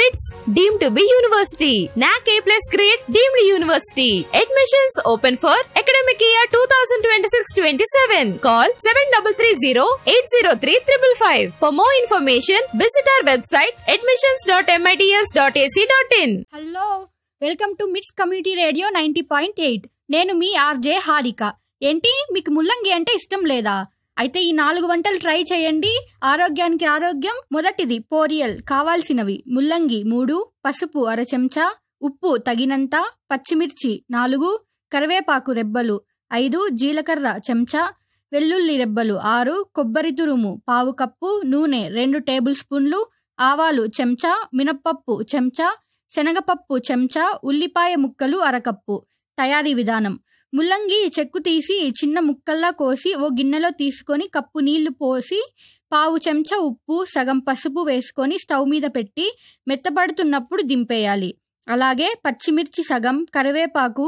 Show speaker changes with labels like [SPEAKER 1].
[SPEAKER 1] MITS deemed to be university. NAC A plus grade deemed university. Admissions open for academic year 2026-27. Call 7330-803-555. For more information, visit our website admissions.mits.ac.in.
[SPEAKER 2] Hello welcome to MITS community radio ninety point eight నేను మీ RJ Harika ఏంటి మీకు ముల్లంగి అంటే ఇష్టం లేదా అయితే ఈ నాలుగు వంటలు ట్రై చేయండి ఆరోగ్యానికి ఆరోగ్యం మొదటిది పోరియల్ కావాల్సినవి ముల్లంగి మూడు పసుపు అర చెంచా ఉప్పు తగినంత పచ్చిమిర్చి నాలుగు కరివేపాకు రెబ్బలు ఐదు జీలకర్ర చెంచా వెల్లుల్లి రెబ్బలు ఆరు కొబ్బరి తురుము పావు కప్పు నూనె రెండు టేబుల్ స్పూన్లు ఆవాలు చెంచా మినప్పప్పు చెంచా శనగపప్పు చెంచా ఉల్లిపాయ ముక్కలు అరకప్పు తయారీ విధానం ముల్లంగి చెక్కు తీసి చిన్న ముక్కల్లా కోసి ఓ గిన్నెలో తీసుకొని కప్పు నీళ్లు పోసి పావు చెంచా ఉప్పు సగం పసుపు వేసుకొని స్టవ్ మీద పెట్టి మెత్తబడుతున్నప్పుడు దింపేయాలి అలాగే పచ్చిమిర్చి సగం కరివేపాకు